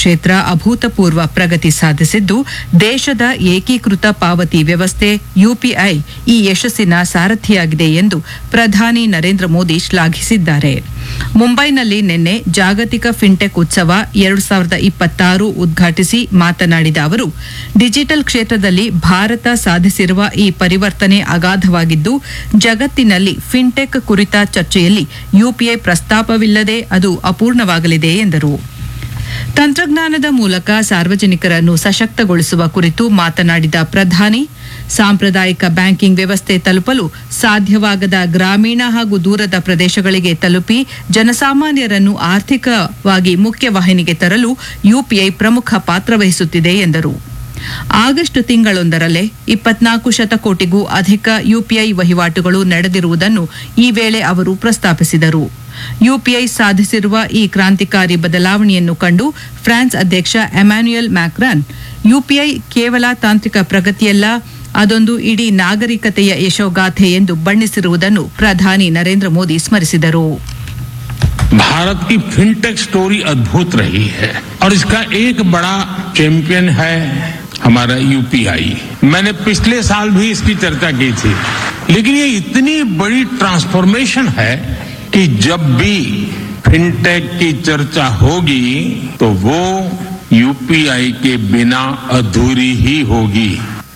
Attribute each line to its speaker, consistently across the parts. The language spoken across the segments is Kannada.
Speaker 1: ಕ್ಷೇತ್ರ ಅಭೂತಪೂರ್ವ ಪ್ರಗತಿ ಸಾಧಿಸಿದ್ದು ದೇಶದ ಏಕೀಕೃತ ಪಾವತಿ ವ್ಯವಸ್ಥೆ ಯುಪಿಐ ಈ ಯಶಸ್ಸಿನ ಸಾರಥಿಯಾಗಿದೆ ಎಂದು ಪ್ರಧಾನಿ ನರೇಂದ್ರ ಮೋದಿ ಶ್ಲಾಘಿಸಿದ್ದಾರೆ ಮುಂಬೈನಲ್ಲಿ ನಿನ್ನೆ ಜಾಗತಿಕ ಫಿನ್ಟೆಕ್ ಉತ್ಸವ ಎರಡು ಸಾವಿರದ ಇಪ್ಪತ್ತಾರು ಉದ್ಘಾಟಿಸಿ ಮಾತನಾಡಿದ ಅವರು ಡಿಜಿಟಲ್ ಕ್ಷೇತ್ರದಲ್ಲಿ ಭಾರತ ಸಾಧಿಸಿರುವ ಈ ಪರಿವರ್ತನೆ ಅಗಾಧವಾಗಿದ್ದು ಜಗತ್ತಿನಲ್ಲಿ ಫಿನ್ಟೆಕ್ ಕುರಿತ ಚರ್ಚೆಯಲ್ಲಿ ಯುಪಿಐ ಪ್ರಸ್ತಾಪವಿಲ್ಲದೆ ಅದು ಅಪೂರ್ಣವಾಗಲಿದೆ ಎಂದರು ತಂತ್ರಜ್ಞಾನದ ಮೂಲಕ ಸಾರ್ವಜನಿಕರನ್ನು ಸಶಕ್ತಗೊಳಿಸುವ ಕುರಿತು ಮಾತನಾಡಿದ ಪ್ರಧಾನಿ ಸಾಂಪ್ರದಾಯಿಕ ಬ್ಯಾಂಕಿಂಗ್ ವ್ಯವಸ್ಥೆ ತಲುಪಲು ಸಾಧ್ಯವಾಗದ ಗ್ರಾಮೀಣ ಹಾಗೂ ದೂರದ ಪ್ರದೇಶಗಳಿಗೆ ತಲುಪಿ ಜನಸಾಮಾನ್ಯರನ್ನು ಆರ್ಥಿಕವಾಗಿ ಮುಖ್ಯವಾಹಿನಿಗೆ ತರಲು ಯುಪಿಐ ಪ್ರಮುಖ ಪಾತ್ರ ವಹಿಸುತ್ತಿದೆ ಎಂದರು ಆಗಸ್ಟ್ ತಿಂಗಳೊಂದರಲ್ಲೇ ಇಪ್ಪತ್ನಾಲ್ಕು ಶತಕೋಟಿಗೂ ಅಧಿಕ ಯುಪಿಐ ವಹಿವಾಟುಗಳು ನಡೆದಿರುವುದನ್ನು ಈ ವೇಳೆ ಅವರು ಪ್ರಸ್ತಾಪಿಸಿದರು ಯುಪಿಐ ಸಾಧಿಸಿರುವ ಈ ಕ್ರಾಂತಿಕಾರಿ ಬದಲಾವಣೆಯನ್ನು ಕಂಡು ಫ್ರಾನ್ಸ್ ಅಧ್ಯಕ್ಷ ಎಮ್ಯಾನ್ಯುಯಲ್ ಮ್ಯಾಕ್ರಾನ್ ಯುಪಿಐ ಕೇವಲ ತಾಂತ್ರಿಕ ಪ್ರಗತಿಯಲ್ಲ ಅದೊಂದು ಇಡೀ ನಾಗರಿಕತೆಯ ಯಶೋಗಾಥೆ ಎಂದು ಬಣ್ಣಿಸಿರುವುದನ್ನು ಪ್ರಧಾನಿ ನರೇಂದ್ರ ಮೋದಿ ಸ್ಮರಿಸಿದರು
Speaker 2: भारत की फिनटेक स्टोरी अद्भुत रही है और इसका एक बड़ा चैंपियन है हमारा यूपीआई मैंने पिछले साल भी इसकी चर्चा की थी लेकिन ये इतनी बड़ी ट्रांसफॉर्मेशन है कि जब भी फिनटेक की चर्चा होगी तो वो यूपीआई के बिना अधूरी ही होगी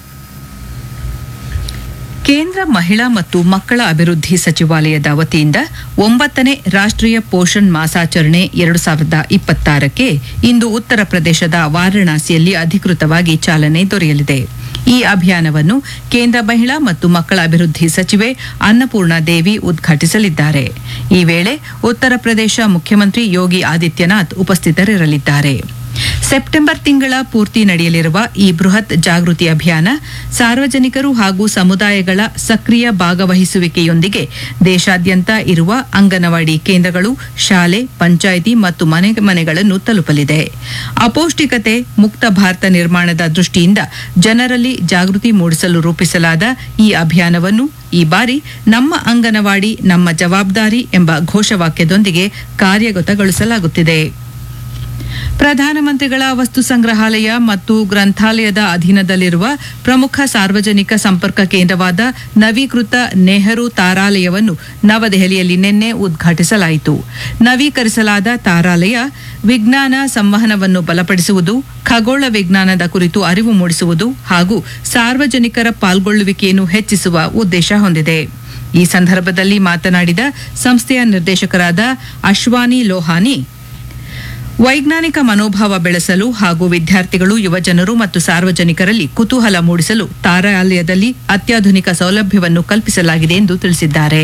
Speaker 1: ಕೇಂದ್ರ ಮಹಿಳಾ ಮತ್ತು ಮಕ್ಕಳ ಅಭಿವೃದ್ಧಿ ಸಚಿವಾಲಯದ ವತಿಯಿಂದ ಒಂಬತ್ತನೇ ರಾಷ್ಟ್ರೀಯ ಪೋಷಣ್ ಮಾಸಾಚರಣೆ ಎರಡು ಸಾವಿರದ ಇಪ್ಪತ್ತಾರಕ್ಕೆ ಇಂದು ಉತ್ತರ ಪ್ರದೇಶದ ವಾರಾಣಸಿಯಲ್ಲಿ ಅಧಿಕೃತವಾಗಿ ಚಾಲನೆ ದೊರೆಯಲಿದೆ ಈ ಅಭಿಯಾನವನ್ನು ಕೇಂದ್ರ ಮಹಿಳಾ ಮತ್ತು ಮಕ್ಕಳ ಅಭಿವೃದ್ಧಿ ಸಚಿವೆ ಅನ್ನಪೂರ್ಣ ದೇವಿ ಉದ್ಘಾಟಿಸಲಿದ್ದಾರೆ ಈ ವೇಳೆ ಉತ್ತರ ಪ್ರದೇಶ ಮುಖ್ಯಮಂತ್ರಿ ಯೋಗಿ ಆದಿತ್ಯನಾಥ್ ಉಪಸ್ಥಿತರಿರಲಿದ್ದಾರೆ ಸೆಪ್ಟೆಂಬರ್ ತಿಂಗಳ ಪೂರ್ತಿ ನಡೆಯಲಿರುವ ಈ ಬೃಹತ್ ಜಾಗೃತಿ ಅಭಿಯಾನ ಸಾರ್ವಜನಿಕರು ಹಾಗೂ ಸಮುದಾಯಗಳ ಸಕ್ರಿಯ ಭಾಗವಹಿಸುವಿಕೆಯೊಂದಿಗೆ ದೇಶಾದ್ಯಂತ ಇರುವ ಅಂಗನವಾಡಿ ಕೇಂದ್ರಗಳು ಶಾಲೆ ಪಂಚಾಯಿತಿ ಮತ್ತು ಮನೆ ಮನೆಗಳನ್ನು ತಲುಪಲಿದೆ ಅಪೌಷ್ಟಿಕತೆ ಮುಕ್ತ ಭಾರತ ನಿರ್ಮಾಣದ ದೃಷ್ಟಿಯಿಂದ ಜನರಲ್ಲಿ ಜಾಗೃತಿ ಮೂಡಿಸಲು ರೂಪಿಸಲಾದ ಈ ಅಭಿಯಾನವನ್ನು ಈ ಬಾರಿ ನಮ್ಮ ಅಂಗನವಾಡಿ ನಮ್ಮ ಜವಾಬ್ದಾರಿ ಎಂಬ ಘೋಷವಾಕ್ಯದೊಂದಿಗೆ ಕಾರ್ಯಗತಗೊಳಿಸಲಾಗುತ್ತಿದೆ ಪ್ರಧಾನಮಂತ್ರಿಗಳ ವಸ್ತು ಸಂಗ್ರಹಾಲಯ ಮತ್ತು ಗ್ರಂಥಾಲಯದ ಅಧೀನದಲ್ಲಿರುವ ಪ್ರಮುಖ ಸಾರ್ವಜನಿಕ ಸಂಪರ್ಕ ಕೇಂದ್ರವಾದ ನವೀಕೃತ ನೆಹರು ತಾರಾಲಯವನ್ನು ನವದೆಹಲಿಯಲ್ಲಿ ನಿನ್ನೆ ಉದ್ಘಾಟಿಸಲಾಯಿತು ನವೀಕರಿಸಲಾದ ತಾರಾಲಯ ವಿಜ್ಞಾನ ಸಂವಹನವನ್ನು ಬಲಪಡಿಸುವುದು ಖಗೋಳ ವಿಜ್ಞಾನದ ಕುರಿತು ಅರಿವು ಮೂಡಿಸುವುದು ಹಾಗೂ ಸಾರ್ವಜನಿಕರ ಪಾಲ್ಗೊಳ್ಳುವಿಕೆಯನ್ನು ಹೆಚ್ಚಿಸುವ ಉದ್ದೇಶ ಹೊಂದಿದೆ ಈ ಸಂದರ್ಭದಲ್ಲಿ ಮಾತನಾಡಿದ ಸಂಸ್ಥೆಯ ನಿರ್ದೇಶಕರಾದ ಅಶ್ವಾನಿ ಲೋಹಾನಿ ವೈಜ್ಞಾನಿಕ ಮನೋಭಾವ ಬೆಳೆಸಲು ಹಾಗೂ ವಿದ್ಯಾರ್ಥಿಗಳು ಯುವಜನರು ಮತ್ತು ಸಾರ್ವಜನಿಕರಲ್ಲಿ ಕುತೂಹಲ ಮೂಡಿಸಲು ತಾರಾಲಯದಲ್ಲಿ ಅತ್ಯಾಧುನಿಕ ಸೌಲಭ್ಯವನ್ನು ಕಲ್ಪಿಸಲಾಗಿದೆ ಎಂದು ತಿಳಿಸಿದ್ದಾರೆ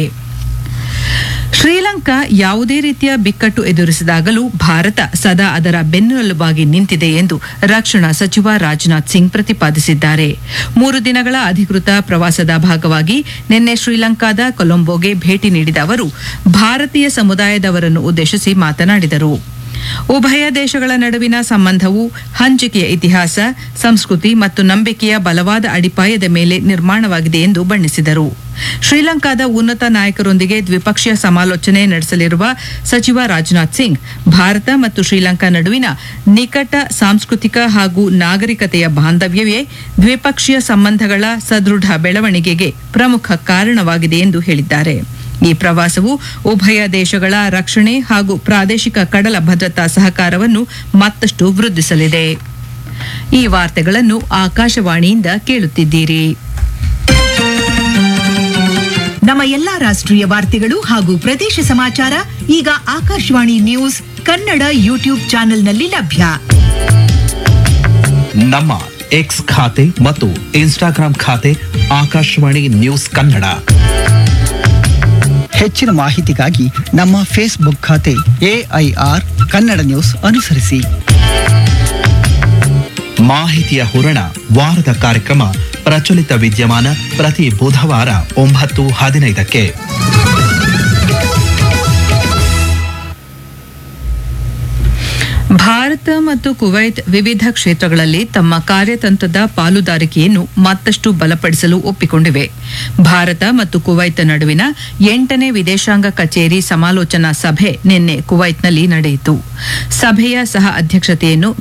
Speaker 1: ಶ್ರೀಲಂಕಾ ಯಾವುದೇ ರೀತಿಯ ಬಿಕ್ಕಟ್ಟು ಎದುರಿಸಿದಾಗಲೂ ಭಾರತ ಸದಾ ಅದರ ಬೆನ್ನೆಲುಬಾಗಿ ನಿಂತಿದೆ ಎಂದು ರಕ್ಷಣಾ ಸಚಿವ ರಾಜನಾಥ್ ಸಿಂಗ್ ಪ್ರತಿಪಾದಿಸಿದ್ದಾರೆ ಮೂರು ದಿನಗಳ ಅಧಿಕೃತ ಪ್ರವಾಸದ ಭಾಗವಾಗಿ ನಿನ್ನೆ ಶ್ರೀಲಂಕಾದ ಕೊಲಂಬೋಗೆ ಭೇಟಿ ನೀಡಿದ ಅವರು ಭಾರತೀಯ ಸಮುದಾಯದವರನ್ನು ಉದ್ದೇಶಿಸಿ ಮಾತನಾಡಿದರು ಉಭಯ ದೇಶಗಳ ನಡುವಿನ ಸಂಬಂಧವು ಹಂಚಿಕೆಯ ಇತಿಹಾಸ ಸಂಸ್ಕೃತಿ ಮತ್ತು ನಂಬಿಕೆಯ ಬಲವಾದ ಅಡಿಪಾಯದ ಮೇಲೆ ನಿರ್ಮಾಣವಾಗಿದೆ ಎಂದು ಬಣ್ಣಿಸಿದರು ಶ್ರೀಲಂಕಾದ ಉನ್ನತ ನಾಯಕರೊಂದಿಗೆ ದ್ವಿಪಕ್ಷೀಯ ಸಮಾಲೋಚನೆ ನಡೆಸಲಿರುವ ಸಚಿವ ರಾಜನಾಥ್ ಸಿಂಗ್ ಭಾರತ ಮತ್ತು ಶ್ರೀಲಂಕಾ ನಡುವಿನ ನಿಕಟ ಸಾಂಸ್ಕೃತಿಕ ಹಾಗೂ ನಾಗರಿಕತೆಯ ಬಾಂಧವ್ಯವೇ ದ್ವಿಪಕ್ಷೀಯ ಸಂಬಂಧಗಳ ಸದೃಢ ಬೆಳವಣಿಗೆಗೆ ಪ್ರಮುಖ ಕಾರಣವಾಗಿದೆ ಎಂದು ಹೇಳಿದ್ದಾರೆ ಈ ಪ್ರವಾಸವು ಉಭಯ ದೇಶಗಳ ರಕ್ಷಣೆ ಹಾಗೂ ಪ್ರಾದೇಶಿಕ ಕಡಲ ಭದ್ರತಾ ಸಹಕಾರವನ್ನು ಮತ್ತಷ್ಟು ವೃದ್ಧಿಸಲಿದೆ ಈ ವಾರ್ತೆಗಳನ್ನು ಆಕಾಶವಾಣಿಯಿಂದ ಕೇಳುತ್ತಿದ್ದೀರಿ
Speaker 3: ನಮ್ಮ ಎಲ್ಲಾ ರಾಷ್ಟ್ರೀಯ ವಾರ್ತೆಗಳು ಹಾಗೂ ಪ್ರದೇಶ ಸಮಾಚಾರ ಈಗ ಆಕಾಶವಾಣಿ ನ್ಯೂಸ್ ಕನ್ನಡ ಯೂಟ್ಯೂಬ್ ಚಾನೆಲ್ನಲ್ಲಿ ಲಭ್ಯ
Speaker 4: ನಮ್ಮ ಎಕ್ಸ್ ಖಾತೆ ಮತ್ತು ಇನ್ಸ್ಟಾಗ್ರಾಂ ಖಾತೆ ಆಕಾಶವಾಣಿ ನ್ಯೂಸ್ ಕನ್ನಡ
Speaker 5: ಹೆಚ್ಚಿನ ಮಾಹಿತಿಗಾಗಿ ನಮ್ಮ ಫೇಸ್ಬುಕ್ ಖಾತೆ ಎಐಆರ್ ಕನ್ನಡ ನ್ಯೂಸ್ ಅನುಸರಿಸಿ
Speaker 4: ಮಾಹಿತಿಯ ಹೂರಣ ವಾರದ ಕಾರ್ಯಕ್ರಮ ಪ್ರಚಲಿತ ವಿದ್ಯಮಾನ ಪ್ರತಿ ಬುಧವಾರ ಒಂಬತ್ತು ಹದಿನೈದಕ್ಕೆ
Speaker 1: ಭಾರತ ಮತ್ತು ಕುವೈತ್ ವಿವಿಧ ಕ್ಷೇತ್ರಗಳಲ್ಲಿ ತಮ್ಮ ಕಾರ್ಯತಂತ್ರದ ಪಾಲುದಾರಿಕೆಯನ್ನು ಮತ್ತಷ್ಟು ಬಲಪಡಿಸಲು ಒಪ್ಪಿಕೊಂಡಿವೆ ಭಾರತ ಮತ್ತು ಕುವೈತ್ ನಡುವಿನ ಎಂಟನೇ ವಿದೇಶಾಂಗ ಕಚೇರಿ ಸಮಾಲೋಚನಾ ಸಭೆ ನಿನ್ನೆ ಕುವೈತ್ನಲ್ಲಿ ನಡೆಯಿತು ಸಭೆಯ ಸಹ ಅಧ್ಯಕ್ಷತೆಯನ್ನು